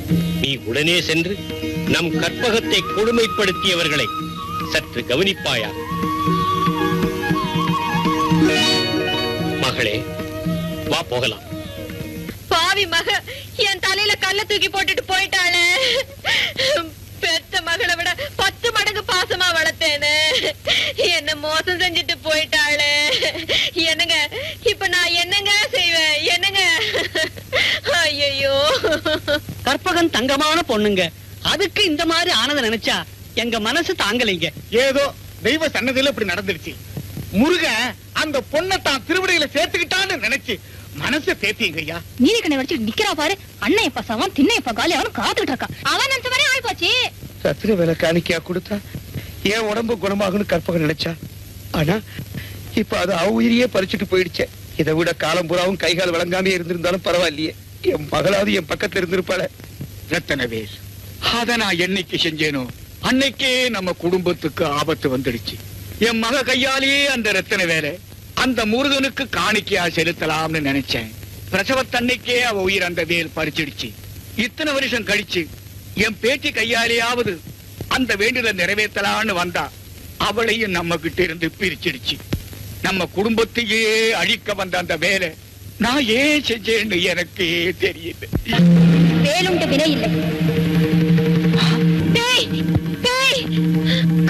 நீ உடனே சென்று நம் கற்பகத்தை கொடுமைப்படுத்தியவர்களை சற்று கவனிப்பாயா மகளே வா போகலாம் பாவி மக என் தலையில கல்ல தூக்கி போட்டுட்டு போயிட்டாளே பெத்த மகளை விட பத்து மடங்கு பாசமா வளர்த்தேனே என்ன மோசம் செஞ்சுட்டு போயிட்டாளே என்னங்க இப்ப நான் என்னங்க செய்வேன் என்னங்க ஐயோ கற்பகன் தங்கமான பொண்ணுங்க அதுக்கு இந்த மாதிரி ஆனதை நினைச்சா எங்க மனசு தாங்கலைங்க ஏதோ தெய்வ சன்னதியில இப்படி நடந்துருச்சு முருகன் அந்த பொண்ணை தான் திருவிடையில சேர்த்துக்கிட்டான்னு நினைச்சு மனசை தேத்திங்க ஐயா நீலக்கண்ணை வச்சு நிக்கிறா பாரு அண்ணன் எப்ப சவன் திண்ணை எப்ப காலி அவன் காத்துக்கிட்டு இருக்கான் அவன் நினைச்ச மாதிரி ஆயி போச்சு ரத்தின வேலை காணிக்கையா கொடுத்தா என் உடம்பு குணமாகும்னு கற்பகம் நினைச்சா ஆனா இப்ப அது அவ உயிரையே பறிச்சுட்டு போயிடுச்சே இதை விட காலம் புறாவும் கைகால் வழங்காமே இருந்திருந்தாலும் பரவாயில்லையே என் மகளாவது என் பக்கத்துல இருந்திருப்பாளே ரத்தனவேல் அத நான் என்னைக்கு செஞ்சேனோ அன்னைக்கே நம்ம குடும்பத்துக்கு ஆபத்து வந்துடுச்சு என் மக கையாலேயே அந்த ரத்தன வேலை அந்த முருகனுக்கு காணிக்கையா செலுத்தலாம்னு நினைச்சேன் பிரசவத்தன்னைக்கே அவ உயிர் அந்த வேல் பறிச்சிடுச்சு இத்தனை வருஷம் கழிச்சு என் பேட்டி கையாலேயாவது அந்த வேண்டுதலை நிறைவேற்றலாம்னு வந்தா அவளையும் நம்ம கிட்ட இருந்து பிரிச்சிடுச்சு நம்ம குடும்பத்தையே அழிக்க வந்த அந்த வேலை நான் ஏன் செஞ்சேன்னு எனக்கே தெரியல வேலுண்டு வினை இல்லை